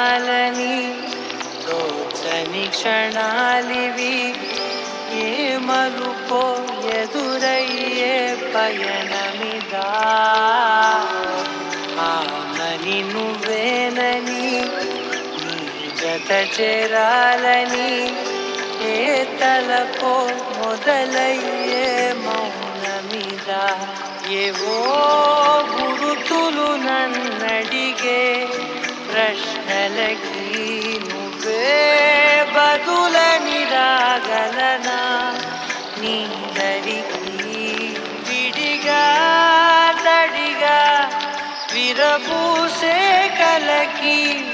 క్షణాలని తోచని క్షణాలివి ఏ మలుపో ఎదురయ్యే పయనమిదా ఆమని నువ్వేనని నీ జత చేరాలని ఏ తలకో మొదలయ్యే మౌనమిదా ఏవో గురుతులు నన్నడిగే ప్రశ్నలకి నువ్వే బదులని రాగలనా నీదరికి విడిగా తడిగా విరబూసే కలకి